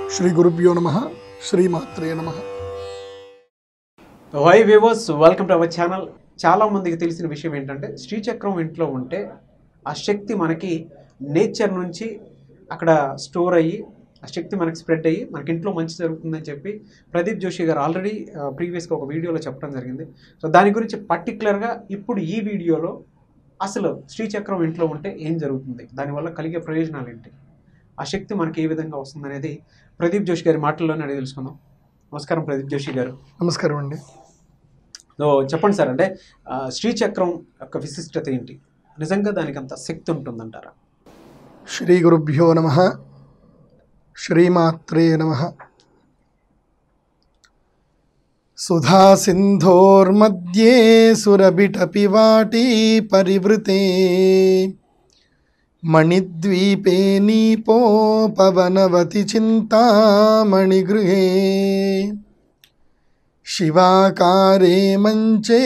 శ్రీ గురుభ్యో నమ శ్రీమాత్రే నమ వై viewers welcome to our channel చాలా మందికి తెలిసిన విషయం ఏంటంటే శ్రీచక్రం ఇంట్లో ఉంటే ఆ శక్తి మనకి నేచర్ నుంచి అక్కడ స్టోర్ అయ్యి ఆ శక్తి మనకి స్ప్రెడ్ అయ్యి మనకి ఇంట్లో మంచి జరుగుతుందని చెప్పి ప్రదీప్ జోషి గారు ఆల్రెడీ ప్రీవియస్గా ఒక వీడియోలో చెప్పడం జరిగింది సో దాని గురించి పర్టికులర్గా ఇప్పుడు ఈ వీడియోలో అసలు శ్రీచక్రం ఇంట్లో ఉంటే ఏం జరుగుతుంది దానివల్ల కలిగే ప్రయోజనాలు ఏంటి ఆ శక్తి మనకి ఏ విధంగా వస్తుంది అనేది ప్రదీప్ జోషి గారి మాటల్లోనే అడిగి తెలుసుకుందాం నమస్కారం ప్రదీప్ జోషి గారు నమస్కారం అండి సో చెప్పండి సార్ అంటే ఆ, శ్రీచక్రం యొక్క విశిష్టత ఏంటి నిజంగా దానికి అంత శక్తి ఉంటుందంటారా శ్రీ గురుభ్యో నమ శ్రీమాత్రే నమ సుధా సింధోర్మధ్యే సురభిటపి వాటీ పరివృతే మణిద్వీపే నీపో పవనవతి చింతామణిగృహే శివాకారే మంచే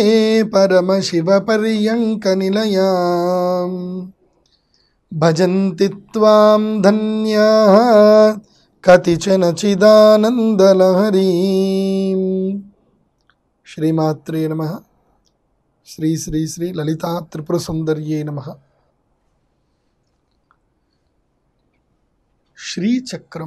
పరమశివపర్యంకనిలయాం భజంతి త్వాం ధన్యా కతిచన చిదానందలహరీం శ్రీమాత్రే నమ శ్రీ శ్రీ శ్రీ లలితా త్రిపుర సుందర్యే నమ శ్రీచక్రం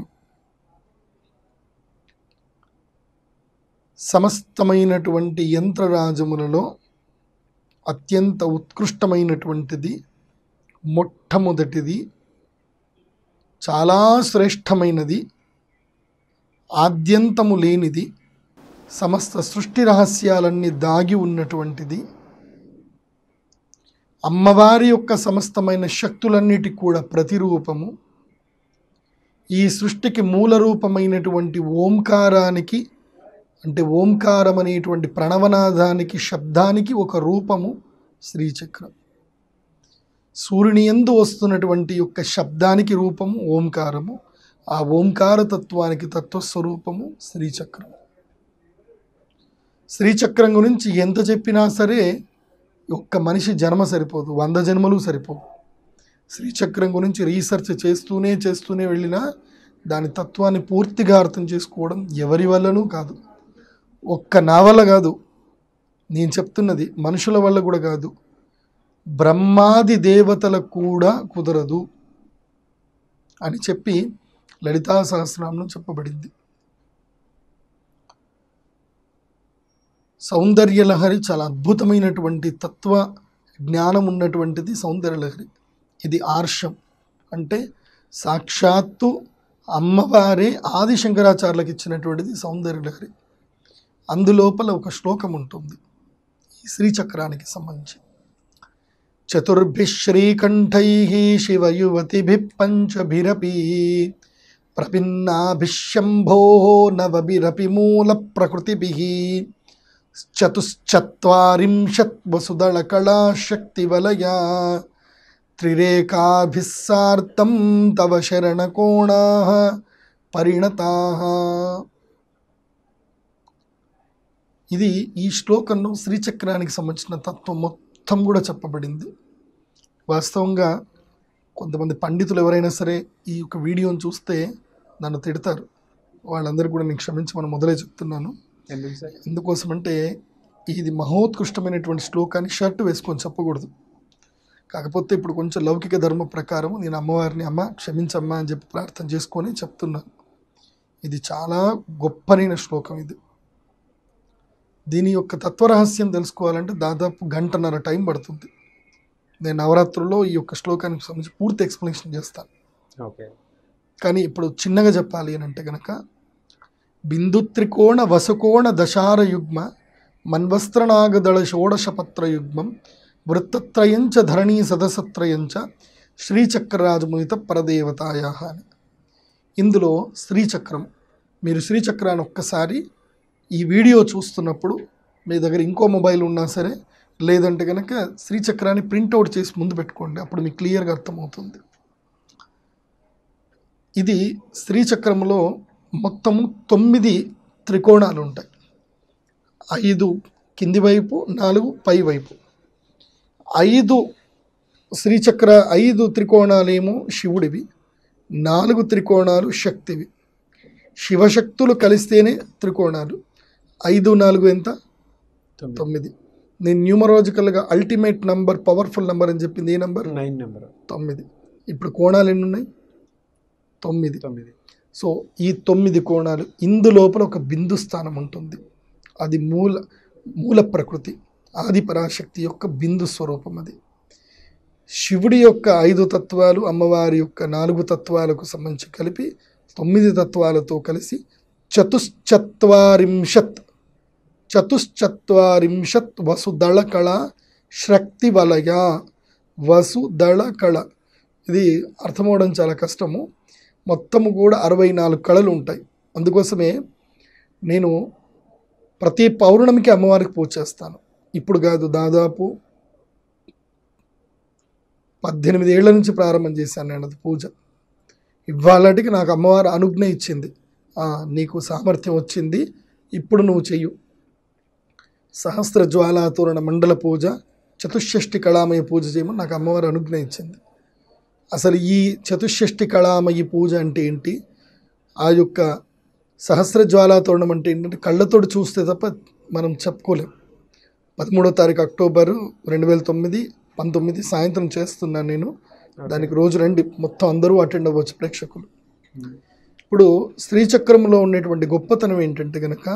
సమస్తమైనటువంటి యంత్రరాజములలో అత్యంత ఉత్కృష్టమైనటువంటిది మొట్టమొదటిది చాలా శ్రేష్టమైనది ఆద్యంతము లేనిది సమస్త సృష్టి రహస్యాలన్నీ దాగి ఉన్నటువంటిది అమ్మవారి యొక్క సమస్తమైన శక్తులన్నిటి కూడా ప్రతిరూపము ఈ సృష్టికి మూల రూపమైనటువంటి ఓంకారానికి అంటే ఓంకారం అనేటువంటి ప్రణవనాదానికి శబ్దానికి ఒక రూపము శ్రీచక్రం సూర్యుని ఎందు వస్తున్నటువంటి యొక్క శబ్దానికి రూపము ఓంకారము ఆ ఓంకార తత్వానికి తత్వస్వరూపము శ్రీచక్రం శ్రీచక్రం గురించి ఎంత చెప్పినా సరే ఒక్క మనిషి జన్మ సరిపోదు వంద జన్మలు సరిపోవు శ్రీచక్రం గురించి రీసెర్చ్ చేస్తూనే చేస్తూనే వెళ్ళినా దాని తత్వాన్ని పూర్తిగా అర్థం చేసుకోవడం ఎవరి వల్లనూ కాదు ఒక్క నా వల్ల కాదు నేను చెప్తున్నది మనుషుల వల్ల కూడా కాదు బ్రహ్మాది దేవతలకు కూడా కుదరదు అని చెప్పి లలితా సహస్రంలో చెప్పబడింది సౌందర్యలహరి చాలా అద్భుతమైనటువంటి తత్వ జ్ఞానం ఉన్నటువంటిది సౌందర్యలహరి ఇది ఆర్షం అంటే సాక్షాత్తు అమ్మవారే ఆది శంకరాచార్యులకు ఇచ్చినటువంటిది సౌందర్యలహరి అందులోపల ఒక శ్లోకం ఉంటుంది ఈ శ్రీచక్రానికి సంబంధించి చతుర్భిः శ్రీకంఠైः శివయువతిభిः పంచభిరపి ప్రపిన్నాభిశంభోः నవభిరపి మూలప్రకృతిభిः చతుశ్చత్వారింశత్ వసుదళకళాశక్తివలయా త్రిరేకాభిः సార్ధం తవ శరణకోణాः పరిణతాः ఇది ఈ శ్లోకంలో శ్రీచక్రానికి సంబంధించిన తత్వం మొత్తం కూడా చెప్పబడింది వాస్తవంగా కొంతమంది పండితులు ఎవరైనా సరే ఈ యొక్క వీడియోని చూస్తే నన్ను తిడతారు వాళ్ళందరూ కూడా నేను క్షమించమని మొదలే చెప్తున్నాను ఎందుకు సార్ ఎందుకోసమంటే ఇది మహోత్కృష్టమైనటువంటి శ్లోకాన్ని షర్ట్ వేసుకొని చెప్పకూడదు కాకపోతే ఇప్పుడు కొంచెం లౌకిక ధర్మ ప్రకారం నేను అమ్మవారిని అమ్మ క్షమించమ్మా అని చెప్పి ప్రార్థన చేసుకొని చెప్తున్నాను ఇది చాలా గొప్పనైన శ్లోకం ఇది దీని యొక్క తత్వరహస్యం తెలుసుకోవాలంటే దాదాపు గంటన్నర టైం పడుతుంది నేను నవరాత్రుల్లో ఈ యొక్క శ్లోకానికి సంబంధించి పూర్తి ఎక్స్ప్లెనేషన్ చేస్తాను ఓకే కానీ ఇప్పుడు చిన్నగా చెప్పాలి అని అంటే కనుక బిందు త్రికోణ వసుకోణ దశార యుగ్మ మన్వస్త్రనాగదళ షోడశపత్ర యుగ్మం వృత్తత్రయంచ ధరణీ సదసత్రయంచ శ్రీచక్రరాజమునిత పరదేవతాయా అని ఇందులో శ్రీచక్రం మీరు శ్రీచక్రాన్ని ఒక్కసారి ఈ వీడియో చూస్తున్నప్పుడు మీ దగ్గర ఇంకో మొబైల్ ఉన్నా సరే లేదంటే కనుక శ్రీచక్రాన్ని ప్రింట్అవుట్ చేసి ముందు పెట్టుకోండి అప్పుడు మీకు క్లియర్గా అర్థమవుతుంది ఇది శ్రీచక్రంలో మొత్తము తొమ్మిది త్రికోణాలు ఉంటాయి ఐదు కింది వైపు నాలుగు పై వైపు ఐదు శ్రీచక్ర ఐదు త్రికోణాలేమో శివుడివి నాలుగు త్రికోణాలు శక్తివి శివశక్తులు కలిస్తేనే త్రికోణాలు ఐదు నాలుగు ఎంత తొమ్మిది తొమ్మిది నేను న్యూమరాజికల్గా అల్టిమేట్ నంబర్ పవర్ఫుల్ నంబర్ అని చెప్పింది ఏ నంబర్ నైన్ నెంబర్ తొమ్మిది ఇప్పుడు కోణాలు ఎన్ని ఉన్నాయి తొమ్మిది తొమ్మిది సో ఈ తొమ్మిది కోణాలు ఇందు లోపల ఒక బిందు స్థానం ఉంటుంది అది మూల మూల ప్రకృతి ఆది పరాశక్తి యొక్క బిందు స్వరూపం అది శివుడి యొక్క ఐదు తత్వాలు అమ్మవారి యొక్క నాలుగు తత్వాలకు సంబంధించి కలిపి తొమ్మిది తత్వాలతో కలిసి చతుశ్చత్వారింశత్ చతుశ్చత్వారింశత్ వసుదళ కళ శక్తి వలయ వసుదళ కళ ఇది అర్థమవడం చాలా కష్టము మొత్తము కూడా అరవై నాలుగు కళలు ఉంటాయి అందుకోసమే నేను ప్రతి పౌర్ణమికి అమ్మవారికి పూజ చేస్తాను ఇప్పుడు కాదు దాదాపు పద్దెనిమిది ఏళ్ల నుంచి ప్రారంభం చేశాను నేను అది పూజ ఇవాళటికి నాకు అమ్మవారు అనుజ్ఞ ఇచ్చింది "ఆ, నీకు సామర్థ్యం వచ్చింది ఇప్పుడు నువ్వు చెయ్యు సహస్ర జ్వాలాతోరణ మండల పూజ చతుషష్ఠి కళామయ పూజ చేయమని నాకు అమ్మవారు అనుజ్ఞ ఇచ్చింది అసలు ఈ చతుషష్ఠి కళామయి పూజ అంటే ఏంటి ఆ యొక్క సహస్ర జ్వాలాతోరణం అంటే ఏంటంటే కళ్ళతోటి చూస్తే తప్ప మనం చెప్పుకోలేం పదమూడో తారీఖు అక్టోబర్ రెండు వేల తొమ్మిది పంతొమ్మిది సాయంత్రం చేస్తున్నాను నేను దానికి రోజు రండి మొత్తం అందరూ అటెండ్ అవ్వచ్చు ప్రేక్షకులు ఇప్పుడు స్త్రీచక్రంలో ఉండేటువంటి గొప్పతనం ఏంటంటే కనుక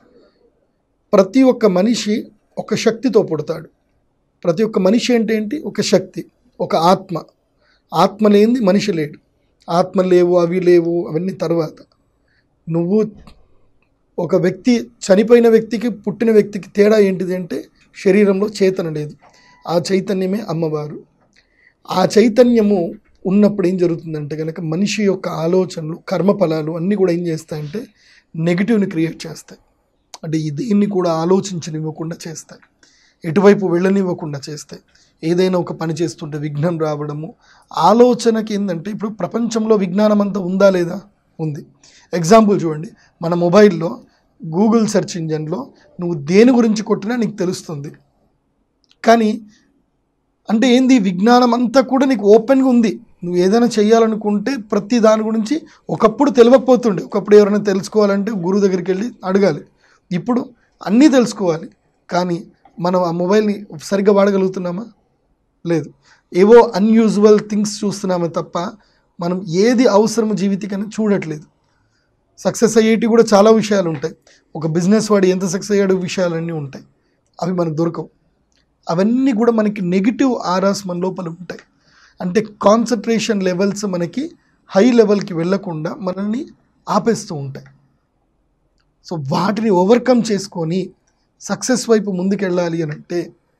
ప్రతి ఒక్క మనిషి ఒక శక్తితో పుడతాడు ప్రతి ఒక్క మనిషి అంటే ఏంటి ఒక శక్తి ఒక ఆత్మ ఆత్మ లేనిది మనిషి లేడు ఆత్మ లేవు అవి లేవు అవన్నీ తర్వాత నువ్వు ఒక వ్యక్తి చనిపోయిన వ్యక్తికి పుట్టిన వ్యక్తికి తేడా ఏంటిది అంటే శరీరంలో చేతన లేదు ఆ చైతన్యమే అమ్మవారు ఆ చైతన్యము ఉన్నప్పుడు ఏం జరుగుతుందంటే కనుక మనిషి యొక్క ఆలోచనలు కర్మఫలాలు అన్నీ కూడా ఏం చేస్తాయంటే నెగిటివ్ని క్రియేట్ చేస్తాయి అంటే ఈ దేన్ని కూడా ఆలోచించనివ్వకుండా చేస్తాయి ఎటువైపు వెళ్ళనివ్వకుండా చేస్తాయి ఏదైనా ఒక పని చేస్తుంటే విఘ్నం రావడము ఆలోచనకి ఏంటంటే ఇప్పుడు ప్రపంచంలో విజ్ఞానం అంతా ఉందా లేదా ఉంది ఎగ్జాంపుల్ చూడండి మన మొబైల్లో గూగుల్ సెర్చ్ ఇంజన్లో నువ్వు దేని గురించి కొట్టినా నీకు తెలుస్తుంది కానీ అంటే ఏంది విజ్ఞానం అంతా కూడా నీకు ఓపెన్గా ఉంది నువ్వు ఏదైనా చేయాలనుకుంటే ప్రతి దాని గురించి ఒకప్పుడు తెలియకపోతుండే ఒకప్పుడు ఎవరైనా తెలుసుకోవాలంటే గురువు దగ్గరికి వెళ్ళి అడగాలి ఇప్పుడు అన్నీ తెలుసుకోవాలి కానీ మనం ఆ మొబైల్ని సరిగ్గా వాడగలుగుతున్నామా లేదు ఏవో అన్యూజువల్ థింగ్స్ చూస్తున్నామే తప్ప మనం ఏది అవసరం జీవితకని చూడట్లేదు సక్సెస్ అయ్యేటి కూడా చాలా విషయాలు ఉంటాయి ఒక బిజినెస్ వాడు ఎంత సక్సెస్ అయ్యాడో విషయాలన్నీ ఉంటాయి అవి మనకు దొరకవు అవన్నీ కూడా మనకి నెగిటివ్ ఆరాస్ మన లోపల ఉంటాయి అంటే కాన్సన్ట్రేషన్ లెవెల్స్ మనకి హై లెవెల్కి వెళ్ళకుండా మనల్ని ఆపేస్తూ ఉంటాయి సో వాటిని ఓవర్కమ్ చేసుకొని సక్సెస్ వైపు ముందుకెళ్ళాలి అని అంటే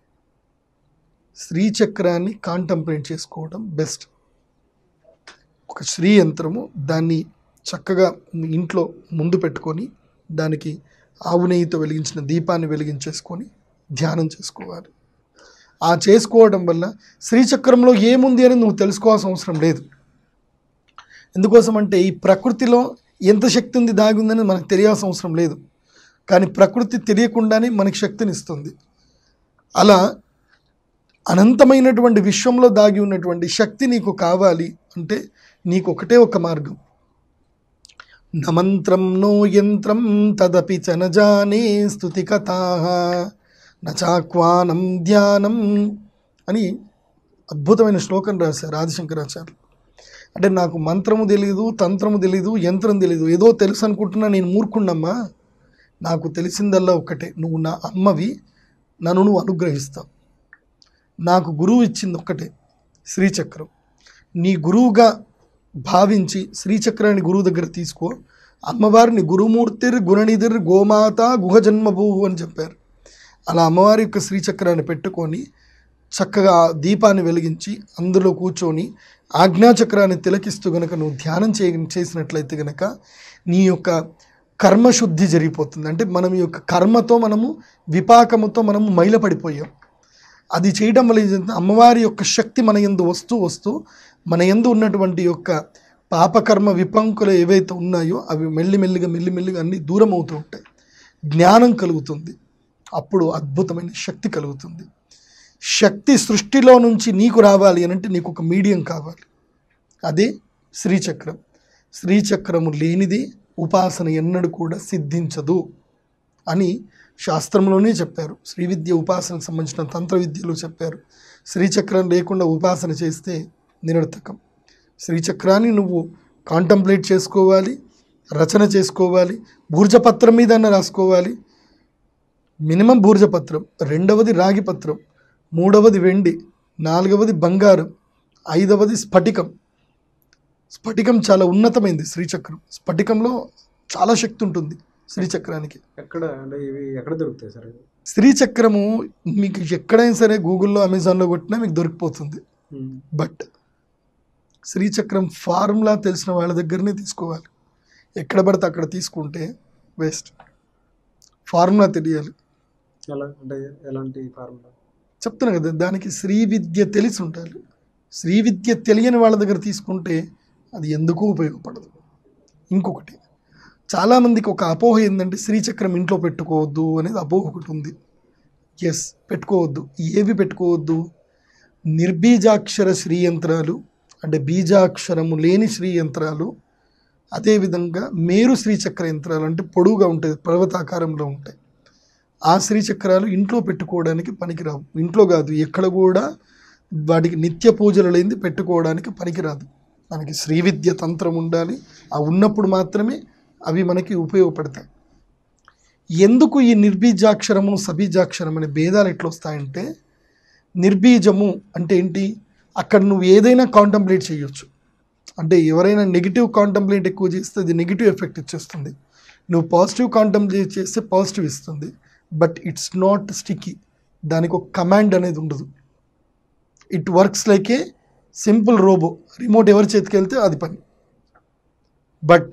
శ్రీచక్రాన్ని కాంటంప్లేట్ చేసుకోవడం బెస్ట్ ఒక శ్రీ యంత్రము దాన్ని చక్కగా మీ ఇంట్లో ముందు పెట్టుకొని దానికి ఆవు నెయ్యితో వెలిగించిన దీపాన్ని వెలిగించేసుకొని ధ్యానం చేసుకోవాలి ఆ చేసుకోవడం వల్ల శ్రీచక్రంలో ఏముంది అని నువ్వు తెలుసుకోవాల్సిన అవసరం లేదు ఎందుకోసం అంటే ఈ ప్రకృతిలో ఎంత శక్తి ఉంది దాగి ఉందని మనకు తెలియాల్సిన అవసరం లేదు కానీ ప్రకృతి తెలియకుండానే మనకి శక్తిని ఇస్తుంది అలా అనంతమైనటువంటి విశ్వంలో దాగి ఉన్నటువంటి శక్తి నీకు కావాలి అంటే నీకు ఒకటే ఒక మార్గం న మంత్రం నో యంత్రం తదపి చ న జానే స్తుతి కథా నచాక్వానం ధ్యానం అని అద్భుతమైన శ్లోకం రాశారు ఆదిశంకరాచార్యులు అంటే నాకు మంత్రము తెలియదు తంత్రము తెలియదు యంత్రం తెలియదు ఏదో తెలుసు అనుకుంటున్నా నేను మూర్ఖుండమ్మా నాకు తెలిసిందల్లా ఒక్కటే నువ్వు నా అమ్మవి నన్ను నువ్వు అనుగ్రహిస్తావు నాకు గురువు ఇచ్చింది ఒక్కటే శ్రీచక్రం నీ గురువుగా భావించి శ్రీచక్రాన్ని గురువు దగ్గర తీసుకో అమ్మవారిని గురుమూర్తిర్ గుణనిధిర్ గోమాత గుహజన్మభూవు అని చెప్పారు అలా అమ్మవారి యొక్క శ్రీచక్రాన్ని పెట్టుకొని చక్కగా ఆ దీపాన్ని వెలిగించి అందులో కూర్చొని ఆజ్ఞాచక్రాన్ని తిలకిస్తూ గనక నువ్వు ధ్యానం చే చేసినట్లయితే గనక నీ యొక్క కర్మశుద్ధి జరిగిపోతుంది అంటే మనం ఈ యొక్క కర్మతో మనము విపాకముతో మనము మైలపడిపోయాం అది చేయడం వల్ల ఏం జరుగుతుంది? అమ్మవారి యొక్క శక్తి మన ఎందు వస్తూ వస్తూ మన ఎందు ఉన్నటువంటి యొక్క పాపకర్మ విపంకులు ఏవైతే ఉన్నాయో అవి మెల్లిమెల్లిగా మెల్లిమెల్లిగా అన్ని దూరం అవుతూ ఉంటాయి జ్ఞానం కలుగుతుంది అప్పుడు అద్భుతమైన శక్తి కలుగుతుంది శక్తి సృష్టిలో నుంచి నీకు రావాలి అని అంటే నీకు ఒక మీడియం కావాలి అదే శ్రీచక్రం శ్రీచక్రము లేనిది ఉపాసన ఎన్నడూ కూడా సిద్ధించదు అని శాస్త్రంలోనే చెప్పారు శ్రీ విద్య ఉపాసనకు సంబంధించిన తంత్ర విద్యలో చెప్పారు శ్రీచక్రం లేకుండా ఉపాసన చేస్తే నిరర్థకం శ్రీచక్రాన్ని నువ్వు కాంటంప్లేట్ చేసుకోవాలి రచన చేసుకోవాలి భూర్జపత్రం మీద రాసుకోవాలి మినిమం భూర్జపత్రం రెండవది రాగి పత్రం మూడవది వెండి నాలుగవది బంగారం ఐదవది స్ఫటికం స్ఫటికం చాలా ఉన్నతమైంది శ్రీచక్రం స్ఫటికంలో చాలా శక్తి ఉంటుంది శ్రీచక్రానికి ఎక్కడ అంటే ఇవి ఎక్కడ దొరుకుతాయి సార్ ఇవి శ్రీచక్రము మీకు ఎక్కడైనా సరే గూగుల్లో అమెజాన్లో కొట్టినా మీకు దొరికిపోతుంది బట్ శ్రీచక్రం ఫార్ములా తెలిసిన వాళ్ళ దగ్గరనే తీసుకోవాలి ఎక్కడ పడితే అక్కడ తీసుకుంటే వేస్ట్ ఫార్ములా తెలియాలి ఎలా అంటే ఎలాంటి ఫార్ములా చెప్తున్నా కదా దానికి శ్రీ విద్య తెలిసి ఉండాలి శ్రీ విద్య తెలియని వాళ్ళ దగ్గర తీసుకుంటే అది ఎందుకు ఉపయోగపడదు ఇంకొకటి చాలామందికి ఒక అపోహ ఏంటంటే శ్రీచక్రం ఇంట్లో పెట్టుకోవద్దు అనేది అపోహ ఒకటి ఉంది ఎస్ పెట్టుకోవద్దు ఏవి పెట్టుకోవద్దు నిర్బీజాక్షర శ్రీ యంత్రాలు అంటే బీజాక్షరము లేని శ్రీ యంత్రాలు అదేవిధంగా మేరు శ్రీచక్ర యంత్రాలు అంటే పొడువుగా ఉంటాయి పర్వతాకారంలో ఉంటాయి ఆ శ్రీచక్రాలు ఇంట్లో పెట్టుకోవడానికి పనికిరావు ఇంట్లో కాదు ఎక్కడ కూడా వాటికి నిత్య పూజలు లేనిది పెట్టుకోవడానికి పనికిరాదు మనకి శ్రీ విద్య తంత్రం ఉండాలి ఆ ఉన్నప్పుడు మాత్రమే అవి మనకి ఉపయోగపడతాయి ఎందుకు ఈ నిర్బీజాక్షరము సబీజాక్షరం అనే భేదాలు ఎట్లా వస్తాయంటే నిర్బీజము అంటే ఏంటి అక్కడ నువ్వు ఏదైనా కాంటంప్లేట్ చేయొచ్చు అంటే ఎవరైనా నెగిటివ్ కాంటంప్లేట్ ఎక్కువ చేస్తే అది నెగిటివ్ ఎఫెక్ట్ ఇచ్చేస్తుంది నువ్వు పాజిటివ్ కాంటంప్లేట్ చేస్తే పాజిటివ్ ఇస్తుంది బట్ ఇట్స్ నాట్ స్టిక్కీ దానికి ఒక కమాండ్ అనేది ఉండదు it works like a simple robo remote ఎవరి చేతికి వెళ్తే అది పని బట్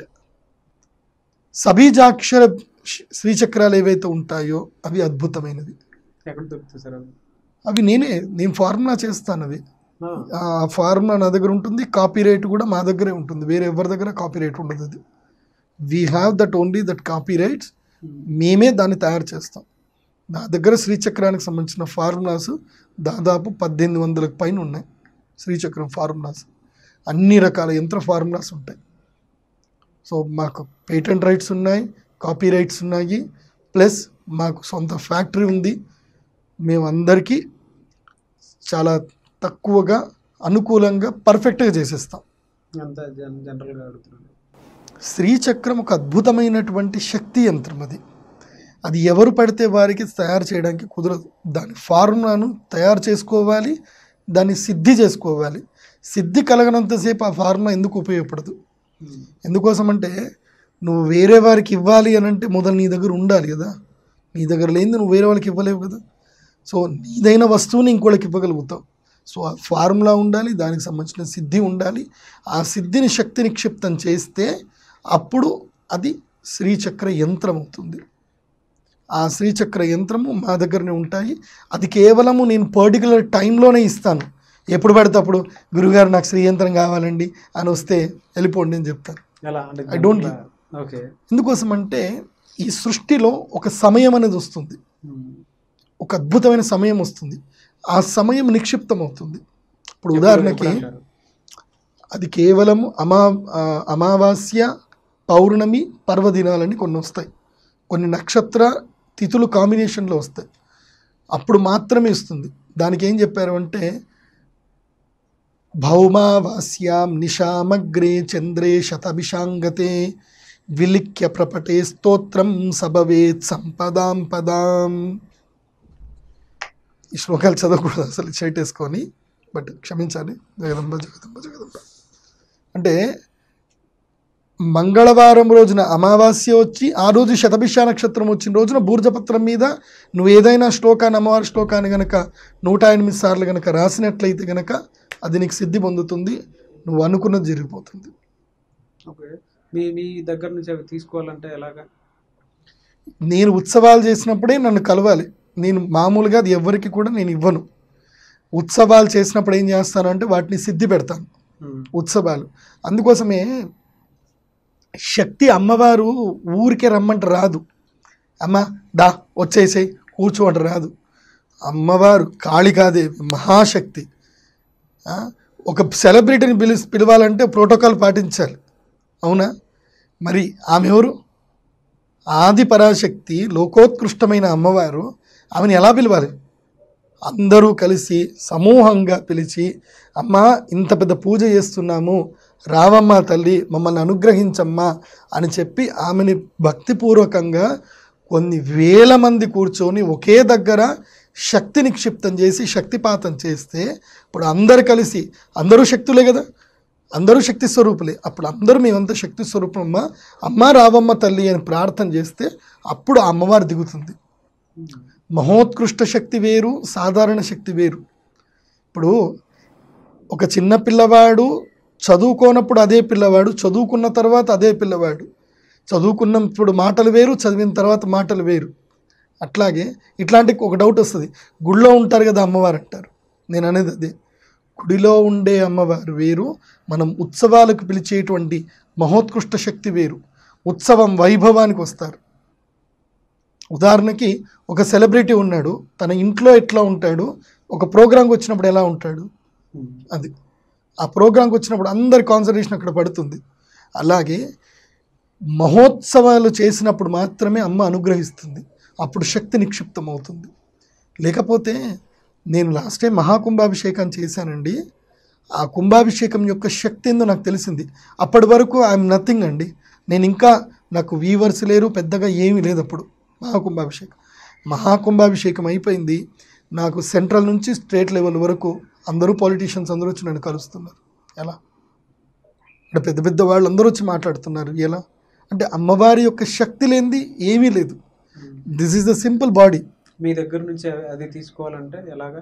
సబీజాక్షర శ్- శ్రీచక్రాలు ఏవైతే ఉంటాయో అవి అద్భుతమైనవి ఎక్కడ దొరుకుతాయి సార్ అవి అవి నేనే నేను ఫార్ములా చేస్తాను అవి ఆ, ఆ ఫార్ములా నా దగ్గర ఉంటుంది కాపీ రైట్ కూడా మా దగ్గరే ఉంటుంది వేరే ఎవరి దగ్గర కాపీ రైట్ ఉండదు అది we have that only that copyrights మేమే దాన్ని తయారు చేస్తాం నా దగ్గర శ్రీచక్రానికి సంబంధించిన ఫార్ములాస్ దాదాపు పద్దెనిమిది వందలకు పైన ఉన్నాయి శ్రీచక్రం ఫార్ములాస్ అన్ని రకాల యంత్ర ఫార్ములాస్ ఉంటాయి సో మాకు పేటెంట్ రైట్స్ ఉన్నాయి కాపీ రైట్స్ ఉన్నాయి ప్లస్ మాకు సొంత ఫ్యాక్టరీ ఉంది మేమందరికీ చాలా తక్కువగా అనుకూలంగా పర్ఫెక్ట్గా చేసేస్తాం అంత జన్ జనరల్గా అడుగుతున్నాను శ్రీచక్రం ఒక అద్భుతమైనటువంటి శక్తి యంత్రం అది అది ఎవరు పడితే వారికి తయారు చేయడానికి కుదరదు దాని ఫార్ములాను తయారు చేసుకోవాలి దాన్ని సిద్ధి చేసుకోవాలి సిద్ధి కలగనంతసేపు ఆ ఫార్ములా ఎందుకు ఉపయోగపడదు ఎందుకోసం అంటే నువ్వు వేరే వారికి ఇవ్వాలి అని అంటే మొదలు నీ దగ్గర ఉండాలి కదా నీ దగ్గర లేనిది నువ్వు వేరే వాళ్ళకి ఇవ్వలేవు కదా సో నీదైన వస్తువుని ఇంకోళ్ళకి ఇవ్వగలుగుతావు సో ఆ ఫార్ములా ఉండాలి దానికి సంబంధించిన సిద్ధి ఉండాలి ఆ సిద్ధిని శక్తి నిక్షిప్తం చేస్తే అప్పుడు అది శ్రీచక్ర యంత్రం అవుతుంది ఆ శ్రీచక్ర యంత్రము మా దగ్గరనే ఉంటాయి అది కేవలము నేను పర్టికులర్ టైంలోనే ఇస్తాను ఎప్పుడు పడితే అప్పుడు గురుగారు నాకు శ్రీయంత్రం కావాలండి అని వస్తే వెళ్ళిపోండి అని చెప్తాను ఎలా అంటే I don't ఓకే ఎందుకోసం అంటే ఈ సృష్టిలో ఒక సమయం అనేది వస్తుంది ఒక అద్భుతమైన సమయం వస్తుంది ఆ సమయం నిక్షిప్తం అవుతుంది ఇప్పుడు ఉదాహరణకి అది కేవలం అమా ఆ, అమావాస్య పౌర్ణమి పర్వదినాలని కొన్ని వస్తాయి కొన్ని నక్షత్ర తిథులు కాంబినేషన్లో వస్తాయి అప్పుడు మాత్రమే ఇస్తుంది దానికి ఏం చెప్పారు అంటే భౌమావాస్యాం నిశామగ్రే చంద్రే శతభిషాంగతే విలిఖ్య ప్రపటే స్తోత్రం సభవేత్ సంపదాం పదాం ఈ శ్లోకాలు చదవకూడదు అసలు షైట్ వేసుకొని బట్ క్షమించాలి జగదంబ జగదంబ జగదంబ అంటే మంగళవారం రోజున అమావాస్య వచ్చి ఆ రోజు శతభిష నక్షత్రం వచ్చిన రోజున బూర్జపత్రం మీద నువ్వు ఏదైనా శ్లోకాన్ని అమ్మవారి శ్లోకాన్ని గనక నూట ఎనిమిది సార్లు గనక రాసినట్లయితే గనక అది నీకు సిద్ధి పొందుతుంది నువ్వు అనుకున్నది జరిగిపోతుంది ఓకే మీ మీ దగ్గర నుంచి అవి తీసుకోవాలంటే ఎలాగా నేను ఉత్సవాలు చేసినప్పుడే నన్ను కలవాలి నేను మామూలుగా అది ఎవరికి కూడా నేను ఇవ్వను ఉత్సవాలు చేసినప్పుడు ఏం చేస్తానంటే వాటిని సిద్ధి పెడతాను ఉత్సవాలు అందుకోసమే శక్తి అమ్మవారు ఊరికే రమ్మంటే రాదు అమ్మ దా వచ్చేసేయి కూర్చోంట రాదు అమ్మవారు కాళికాదేవి మహాశక్తి ఆ, ఒక సెలబ్రిటీని పిలి పిలవాలంటే ప్రోటోకాల్ పాటించాలి అవునా మరి ఆమె ఎవరు ఆది పరాశక్తి లోకోత్కృష్టమైన అమ్మవారు ఆమెను ఎలా పిలవాలి అందరూ కలిసి సమూహంగా పిలిచి అమ్మ ఇంత పెద్ద పూజ చేస్తున్నాము రావమ్మ తల్లి మమ్మల్ని అనుగ్రహించమ్మా అని చెప్పి ఆమెని భక్తిపూర్వకంగా కొన్ని వేల మంది కూర్చొని ఒకే దగ్గర శక్తి నిక్షిప్తం చేసి శక్తిపాతం చేస్తే ఇప్పుడు అందరు కలిసి అందరూ శక్తులే కదా అందరూ శక్తి స్వరూపులే అప్పుడు అందరూ మేమంతా శక్తి స్వరూపమ్మ అమ్మ రావమ్మ తల్లి అని ప్రార్థన చేస్తే అప్పుడు ఆ అమ్మవారు దిగుతుంది మహోత్కృష్ట శక్తి వేరు సాధారణ శక్తి వేరు ఇప్పుడు ఒక చిన్న పిల్లవాడు చదువుకోనప్పుడు అదే పిల్లవాడు చదువుకున్న తర్వాత అదే పిల్లవాడు చదువుకున్నప్పుడు మాటలు వేరు చదివిన తర్వాత మాటలు వేరు అట్లాగే ఇట్లాంటి ఒక డౌట్ వస్తుంది గుడిలో ఉంటారు కదా అమ్మవారు అంటారు నేను అనేది అదే గుడిలో ఉండే అమ్మవారు వేరు మనం ఉత్సవాలకు పిలిచేటువంటి మహోత్కృష్ట శక్తి వేరు ఉత్సవం వైభవానికి వస్తారు ఉదాహరణకి ఒక సెలబ్రిటీ ఉన్నాడు తన ఇంట్లో ఎట్లా ఉంటాడు ఒక ప్రోగ్రాంకి వచ్చినప్పుడు ఎలా ఉంటాడు అది ఆ ప్రోగ్రాంకి వచ్చినప్పుడు అందరి కాన్సన్ట్రేషన్ అక్కడ పడుతుంది అలాగే మహోత్సవాలు చేసినప్పుడు మాత్రమే అమ్మ అనుగ్రహిస్తుంది అప్పుడు శక్తి నిక్షిప్తం అవుతుంది లేకపోతే నేను లాస్ట్ టైం మహాకుంభాభిషేకం చేశానండి ఆ కుంభాభిషేకం యొక్క శక్తి ఏందో నాకు తెలిసింది అప్పటి వరకు ఐఎమ్ నథింగ్ అండి నేను ఇంకా నాకు వీవర్స్ లేరు పెద్దగా ఏమీ లేదు అప్పుడు మహాకుంభాభిషేకం మహాకుంభాభిషేకం అయిపోయింది నాకు సెంట్రల్ నుంచి స్టేట్ లెవెల్ వరకు అందరూ పాలిటీషియన్స్ అందరూ వచ్చి నన్ను కలుస్తున్నారు ఎలా ఇక్కడ పెద్ద పెద్ద వాళ్ళు అందరూ వచ్చి మాట్లాడుతున్నారు ఎలా అంటే అమ్మవారి యొక్క శక్తి లేనిది ఏమీ లేదు this is the simple body మీ దగ్గర నుంచి అది తీసుకోవాలంటే ఎలాగా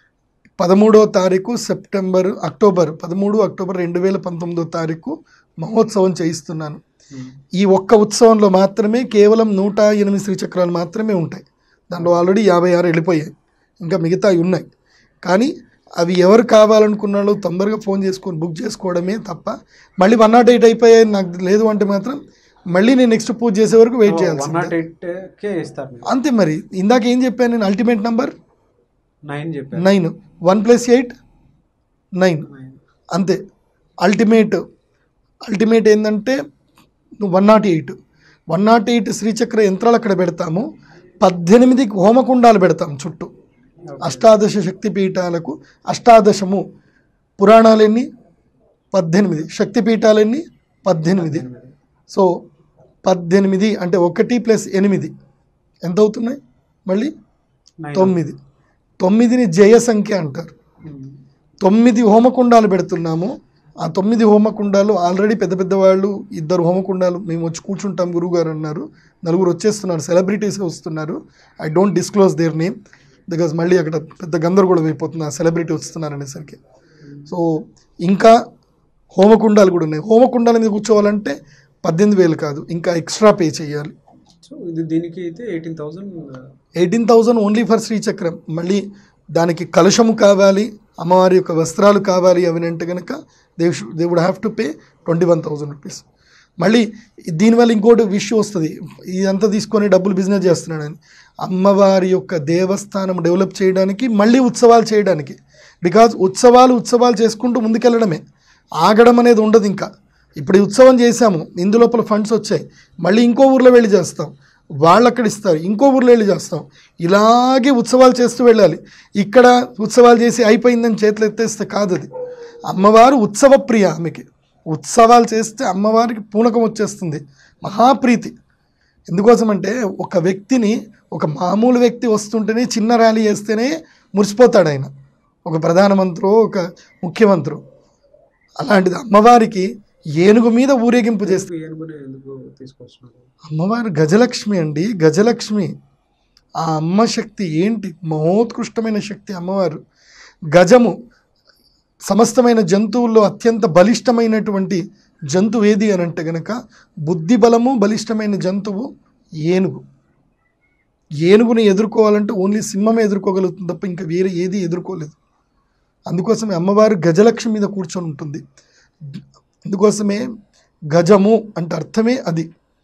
పదమూడో తారీఖు సెప్టెంబర్ అక్టోబర్ పదమూడు అక్టోబర్ రెండు వేల పంతొమ్మిదో తారీఖు మహోత్సవం చేయిస్తున్నాను ఈ ఒక్క ఉత్సవంలో మాత్రమే కేవలం నూట ఎనిమిది శ్రీచక్రాలు మాత్రమే ఉంటాయి దాంట్లో ఆల్రెడీ యాభై ఆరు వెళ్ళిపోయాయి ఇంకా మిగతా ఉన్నాయి కానీ అవి ఎవరు కావాలనుకున్నారో తొందరగా ఫోన్ చేసుకొని బుక్ చేసుకోవడమే తప్ప మళ్ళీ వన్ నాట్ ఎయిట్ అయిపోయాయి నాకు లేదు అంటే మాత్రం మళ్ళీ నేను నెక్స్ట్ పూజ చేసే వరకు వెయిట్ వన్ చేయాల్సిందే నాట్ ఎయిట్ కే ఇస్తారు మీరు అంతే మరి ఇందాక ఏం చెప్పాను నేను అల్టిమేట్ నంబర్ నైన్ చెప్పారు nine one plus eight nine nine అంతే అల్టిమేట్ అల్టిమేట్ ఏంటంటే one nought eight one nought eight శ్రీచక్ర యంత్రాలు అక్కడ పెడతాము పద్దెనిమిది హోమకుండాలు పెడతాం చుట్టూ అష్టాదశ శక్తి పీఠాలకు అష్టాదశము పురాణాలు ఎన్ని పద్దెనిమిది శక్తి పీఠాలు ఎన్ని పద్దెనిమిది సో పద్దెనిమిది అంటే ఒకటి ప్లస్ ఎనిమిది ఎంత అవుతున్నాయి మళ్ళీ నైన్ తొమ్మిది తొమ్మిదిని జయ సంఖ్య అంటారు తొమ్మిది హోమకుండాలు పెడుతున్నాము ఆ తొమ్మిది హోమకుండాలు ఆల్రెడీ పెద్ద పెద్ద వాళ్ళు ఇద్దరు హోమకుండాలు మేము వచ్చి కూర్చుంటాం గురువుగారు అన్నారు నలుగురు వచ్చేస్తున్నారు సెలబ్రిటీస్ వస్తున్నారు I don't disclose their name because మళ్ళీ అక్కడ పెద్ద గందరగోళం అయిపోతుంది ఆ సెలబ్రిటీ వస్తున్నారు అనేసరికి సో ఇంకా హోమకుండాలు కూడా ఉన్నాయి హోమకుండాల మీద కూర్చోవాలంటే పద్దెనిమిది వేలు కాదు ఇంకా ఎక్స్ట్రా పే చేయాలి సో ఇది దీనికి అయితే eighteen thousand eighteen thousand only for శ్రీచక్రం మళ్ళీ దానికి కలుషము కావాలి అమ్మవారి యొక్క వస్త్రాలు కావాలి అవి అంటే కనుక they they would have to pay twenty one thousand rupees మళ్ళీ దీనివల్ల ఇంకోటి విషయం వస్తుంది ఇదంతా తీసుకొని డబ్బులు బిజినెస్ చేస్తున్నాడని అమ్మవారి యొక్క దేవస్థానం డెవలప్ చేయడానికి మళ్ళీ ఉత్సవాలు చేయడానికి బికాజ్ ఉత్సవాలు ఉత్సవాలు చేసుకుంటూ ముందుకెళ్ళడమే ఆగడం అనేది ఉండదు ఇంకా ఇప్పుడు ఈ ఉత్సవం చేశాము ఇందులోపల ఫండ్స్ వచ్చాయి మళ్ళీ ఇంకో ఊర్లో వెళ్ళి చేస్తాం వాళ్ళు అక్కడ ఇస్తారు ఇంకో ఊర్లో వెళ్ళి చేస్తాం ఇలాగే ఉత్సవాలు చేస్తూ వెళ్ళాలి ఇక్కడ ఉత్సవాలు చేసి అయిపోయిందని చేతులు ఎత్తేస్తే కాదు అది అమ్మవారు ఉత్సవ ప్రియ ఆమెకి ఉత్సవాలు చేస్తే అమ్మవారికి పూనకం వచ్చేస్తుంది మహాప్రీతి ఎందుకోసం అంటే ఒక వ్యక్తిని ఒక మామూలు వ్యక్తి వస్తుంటేనే చిన్న ర్యాలీ చేస్తేనే మురిసిపోతాడు ఆయన ఒక ప్రధానమంత్రో ఒక ముఖ్యమంత్రి అలాంటిది అమ్మవారికి ఏనుగు మీద ఊరేగింపు చేస్తే ఏనుగుని ఎందుకు తీసుకొస్తున్నారు అమ్మవారు గజలక్ష్మి అండి గజలక్ష్మి ఆ అమ్మ శక్తి ఏంటి మహోత్కృష్టమైన శక్తి అమ్మవారు గజము సమస్తమైన జంతువుల్లో అత్యంత బలిష్టమైనటువంటి జంతువు ఏది అని అంటే గనక బుద్ధి బలము బలిష్టమైన జంతువు ఏనుగు ఏనుగుని ఎదుర్కోవాలంటే ఓన్లీ సింహమే ఎదుర్కోగలుగుతుంది తప్ప ఇంకా వేరే ఏది ఎదుర్కోలేదు అందుకోసమే అమ్మవారు గజలక్ష్మి మీద కూర్చొని ఉంటుంది అందుకోసమే గజము అంటే అర్థమే అది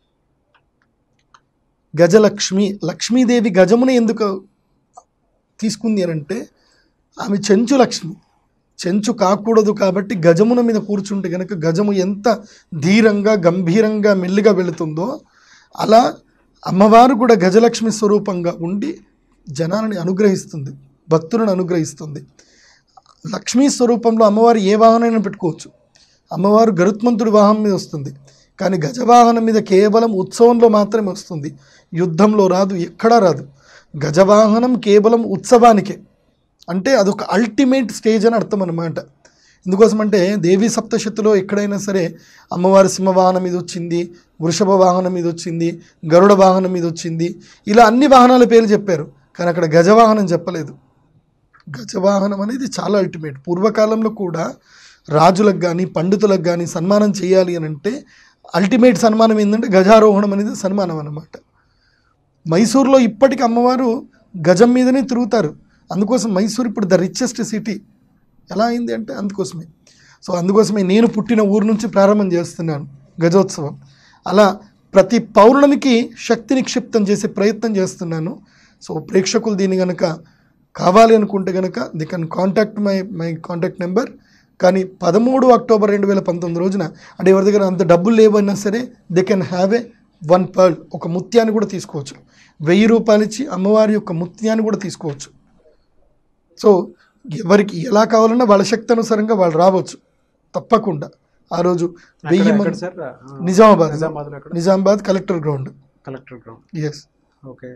గజలక్ష్మి లక్ష్మీదేవి గజమును ఎందుకు తీసుకుంది అని అంటే ఆమె చెంచు లక్ష్మి చెంచు కాకూడదు కాబట్టి గజమున మీద కూర్చుంటే కనుక గజము ఎంత ధీరంగా గంభీరంగా మెల్లిగా వెళుతుందో అలా అమ్మవారు కూడా గజలక్ష్మి స్వరూపంగా ఉండి జనాలని అనుగ్రహిస్తుంది భక్తులను అనుగ్రహిస్తుంది లక్ష్మీ స్వరూపంలో అమ్మవారు ఏ వాహనమైనా పెట్టుకోవచ్చు అమ్మవారు గరుత్మంతుడి వాహనం మీద వస్తుంది కానీ గజవాహనం మీద కేవలం ఉత్సవంలో మాత్రమే వస్తుంది యుద్ధంలో రాదు ఎక్కడా రాదు గజవాహనం కేవలం ఉత్సవానికే అంటే అదొక అల్టిమేట్ స్టేజ్ అని అర్థం అనమాట ఎందుకోసమంటే దేవీ సప్తశతిలో ఎక్కడైనా సరే అమ్మవారి సింహవాహనం మీద వచ్చింది వృషభ వాహనం మీద వచ్చింది గరుడ వాహనం మీద వచ్చింది ఇలా అన్ని వాహనాల పేర్లు చెప్పారు కానీ అక్కడ గజవాహనం చెప్పలేదు గజవాహనం అనేది చాలా అల్టిమేట్ పూర్వకాలంలో కూడా రాజులకు కానీ పండితులకు కానీ సన్మానం చేయాలి అని అంటే అల్టిమేట్ సన్మానం ఏంటంటే గజారోహణం అనేది సన్మానం అన్నమాట మైసూర్లో ఇప్పటికి అమ్మవారు గజం మీదనే తిరుగుతారు అందుకోసం మైసూర్ ఇప్పుడు ద రిచెస్ట్ సిటీ ఎలా అయింది అంటే అందుకోసమే సో అందుకోసమే నేను పుట్టిన ఊరు నుంచి ప్రారంభం చేస్తున్నాను గజోత్సవం అలా ప్రతి పౌర్ణమికి శక్తి నిక్షిప్తం చేసే ప్రయత్నం చేస్తున్నాను సో ప్రేక్షకులు దీన్ని కనుక కావాలి అనుకుంటే కనుక they can contact my my contact number కానీ పదమూడు అక్టోబర్ రెండు వేల పంతొమ్మిది రోజున అంటే ఎవరి దగ్గర అంత డబ్బులు లేవన్నా సరే they can have a one pearl ఒక ముత్యాన్ని కూడా తీసుకోవచ్చు వెయ్యి రూపాయలు ఇచ్చి అమ్మవారి యొక్క ముత్యాన్ని కూడా తీసుకోవచ్చు సో ఎవరికి ఎలా కావాలన్నా వాళ్ళ శక్తి అనుసారంగా వాళ్ళు రావచ్చు తప్పకుండా ఆ రోజు వెయ్యి ఎక్కడ మంది సార్ నిజామాబాద్ నిజామాబాద్లో ఎక్కడ Nizamabad collector ground collector ground yes okay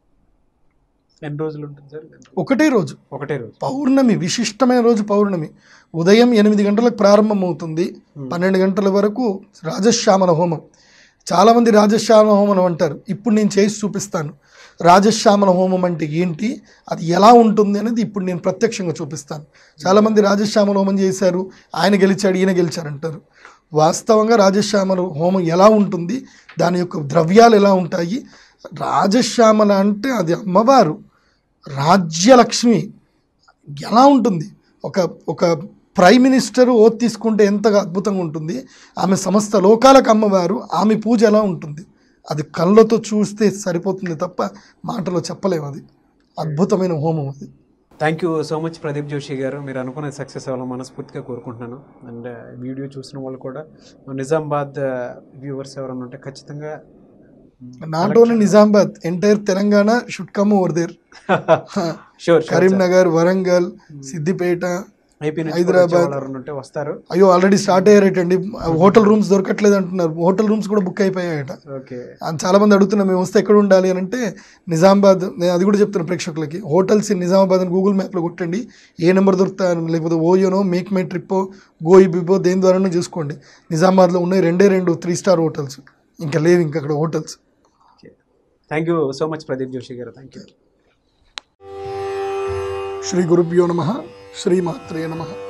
ఎన్ని రోజులు ఉంటుంది సార్ ఒకటే రోజు ఒకటే రోజు పౌర్ణమి విశిష్టమైన రోజు పౌర్ణమి ఉదయం ఎనిమిది గంటలకు ప్రారంభమవుతుంది పన్నెండు గంటల వరకు రాజశ్యామల హోమం చాలామంది రాజశ్యామల హోమం అంటారు ఇప్పుడు నేను చేసి చూపిస్తాను రాజశ్యామల హోమం అంటే ఏంటి అది ఎలా ఉంటుంది అనేది ఇప్పుడు నేను ప్రత్యక్షంగా చూపిస్తాను చాలామంది రాజశ్యామల హోమం చేశారు ఆయన గెలిచాడు ఈయన గెలిచారు అంటారు వాస్తవంగా రాజశ్యామల హోమం ఎలా ఉంటుంది దాని యొక్క ద్రవ్యాలు ఎలా ఉంటాయి రాజశ్యామల అంటే అది అమ్మవారు రాజ్యలక్ష్మి ఎలా ఉంటుంది ఒక ఒక ప్రైమ్ మినిస్టర్ ఓత్ తీసుకుంటే ఎంతగా అద్భుతంగా ఉంటుంది ఆమె సమస్త లోకాలకు అమ్మవారు ఆమె పూజ ఎలా ఉంటుంది అది కళ్ళతో చూస్తే సరిపోతుంది తప్ప మాటలో చెప్పలేము అది అద్భుతమైన హోమం అది thank you so much Pradeep Joshi garu మీరు అనుకున్నది సక్సెస్ అవ్వాలని మనస్ఫూర్తిగా కోరుకుంటున్నాను అండ్ వీడియో చూసిన వాళ్ళు కూడా నిజామాబాద్ వ్యూవర్స్ ఎవరైనా ఉంటే ఖచ్చితంగా not only Nizamabad entire Telangana should come over there sure Karimnagar Warangal Siddipet ఐపీ నుంచి హైదరాబాద్. హైదరాబాద్ ఎవరైనా ఉంటే వస్తారు అయ్యో ఆల్రెడీ స్టార్ట్ అయ్యారటండి హోటల్ రూమ్స్ దొరకట్లేదు అంటున్నారు హోటల్ రూమ్స్ కూడా బుక్ అయిపోయాయట ఓకే ఆ, చాలా మంది అడుగుతున్నారు మేము వస్తే ఎక్కడ ఉండాలి అని అంటే నిజామాబాద్ నేను అది కూడా చెప్తాను ప్రేక్షకులకి హోటల్స్ ఇన్ నిజామాబాద్ అని గూగుల్ మ్యాప్లో కొట్టండి ఏ నెంబర్ దొరుకుతాయని లేకపోతే ఓయోనో మేక్ మై ట్రిప్పో గో బిబో దేని ద్వారానో చూసుకోండి నిజామాబాద్లో ఉన్నాయి రెండే రెండు త్రీ స్టార్ హోటల్స్ ఇంకా లేవు ఇంకా అక్కడ hotels thank you so much Pradeep Joshi garu thank you Shri గురుభ్యో నమ శ్రీమాత్రే నమ